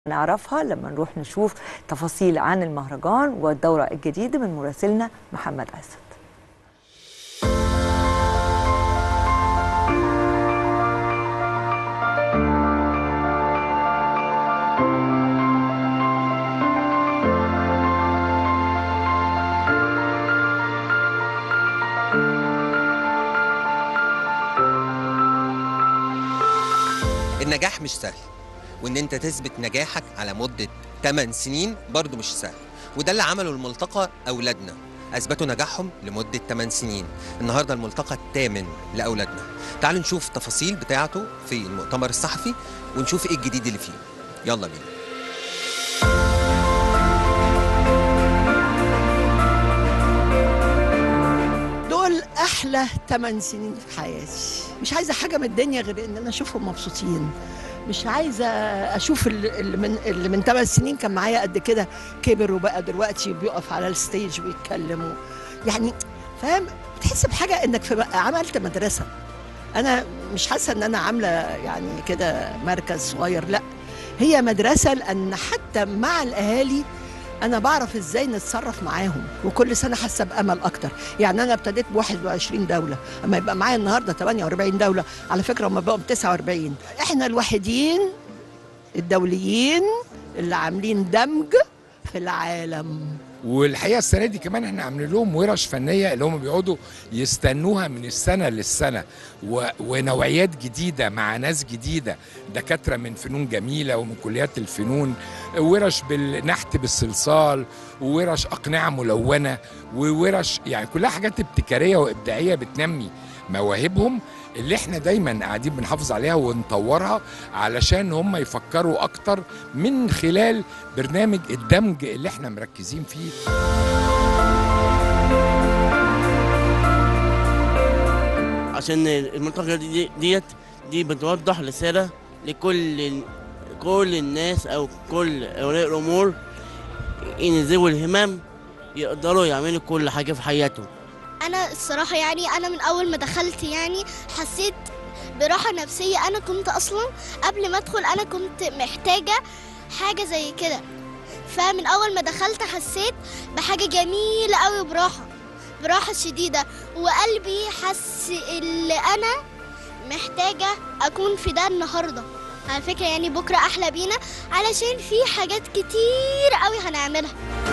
نعرفها لما نروح نشوف تفاصيل عن المهرجان والدورة الجديدة من مراسلنا محمد أسد النجاح مش سهل وان انت تثبت نجاحك على مده 8 سنين برضه مش سهل وده اللي عمله الملتقى اولادنا اثبتوا نجاحهم لمده 8 سنين النهارده الملتقى الثامن لاولادنا تعالوا نشوف التفاصيل بتاعته في المؤتمر الصحفي ونشوف ايه الجديد اللي فيه يلا بينا دول احلى 8 سنين في حياتي مش عايزه حاجه من الدنيا غير ان انا اشوفهم مبسوطين مش عايزه اشوف ال- اللي من اللي من 8 سنين كان معايا قد كده كبر وبقى دلوقتي بيقف على الستيج ويتكلم و- يعني فاهم بتحس بحاجه انك في بقى عملت مدرسه انا مش حاسه ان انا عامله يعني كده مركز صغير لا هي مدرسه لان حتى مع الاهالي انا بعرف ازاي نتصرف معاهم وكل سنه حاسه بامل اكتر يعني انا ابتديت ب 21 دوله اما يبقى معايا النهارده 48 دوله على فكره هم بقوا 49 احنا الوحيدين الدوليين اللي عاملين دمج في العالم والحقيقه السنه دي كمان احنا عاملين لهم ورش فنيه اللي هم بيقعدوا يستنوها من السنه للسنه و... ونوعيات جديده مع ناس جديده دكاتره من فنون جميله ومن كليات الفنون ورش بالنحت بالصلصال وورش اقنعه ملونه وورش يعني كلها حاجات ابتكاريه وابداعيه بتنمي مواهبهم اللي احنا دايما قاعدين بنحافظ عليها ونطورها علشان هم يفكروا اكتر من خلال برنامج الدمج اللي احنا مركزين فيه عشان المنطقة دي ديت دي بتوضح رسالة لكل كل الناس أو كل أولياء الأمور إن ذوي الهمم يقدروا يعملوا كل حاجة في حياتهم انا الصراحه يعني انا من اول ما دخلت يعني حسيت براحه نفسيه انا كنت اصلا قبل ما ادخل انا كنت محتاجه حاجه زي كده فمن اول ما دخلت حسيت بحاجه جميله قوي براحه براحه شديده وقلبي حس اللي انا محتاجه اكون في ده النهارده على فكره يعني بكره احلى بينا علشان في حاجات كتير قوي هنعملها